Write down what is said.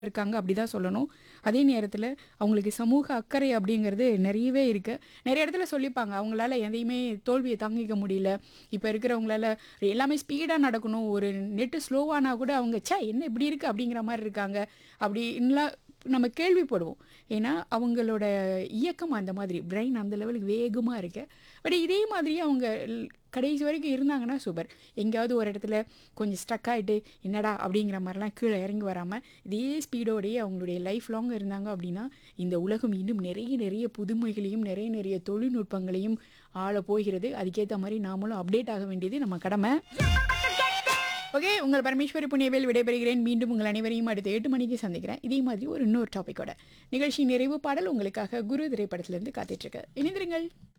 இருக்காங்க அப்படிதான் சொல்லணும். அதே நேரத்தில அவங்களுக்கு சமூக அக்கறை அப்படிங்கிறது நிறையவே இருக்கு. நிறைய இடத்துல சொல்லிப்பாங்க. அவங்களால எதையுமே தோல்விய தாங்கிக்க முடியல. இப்ப இருக்கிறவங்களால எல்லாமே ஸ்பீடா நடக்கணும். ஒரு நெட் ஸ்லோவானா கூட அவங்க ச்சே என்ன இப்படி இருக்கு அப்படிங்கிற மாரி இருக்காங்க. அப்படின்லாம் நம்ம கேள்விப்படுவோம். ஏன்னா அவங்களோட இயக்கம் அந்த மாதிரி. பிரெயின் அந்த லெவலுக்கு வேகமா இருக்கு. பட் இதே மாதிரி அவங்க ல் கடைசி வரைக்கும் இருந்தாங்கன்னா சூப்பர். எங்கேயாவது ஒரு இடத்துல கொஞ்சம் ஸ்ட்ரக் ஆயிட்டு என்னடா அப்படிங்கிற மாரிலாம் கீழ இறங்கி வராம, இதே ஸ்பீடோடயே அவங்களுடைய லைஃப் லாங் இருந்தாங்க அப்படின்னா, இந்த உலகம் இன்னும் நிறைய நிறைய புதுமைகளையும், நிறைய நிறைய தொழில்நுட்பங்களையும் ஆளப் போகிறது. அதுக்கேத்த மாரி நாமளும் அப்டேட் ஆக வேண்டியது நம்ம கடமை. ஓகே. உங்கள் பரமேஸ்வரி புண்ணியவேல் விடைபெறுகிறேன். மீண்டும் உங்கள் அனைவரையும் அடுத்த 8 மணிக்கு சந்திக்கிறேன். இதே மாதிரி ஒரு இன்னொரு டாபிக்கோட. நிகழ்ச்சி நிறைவு பாடல் உங்களுக்காக குரு திரைப்படத்திலிருந்து காத்துட்டு இருக்கு. இணைந்திருங்கள்.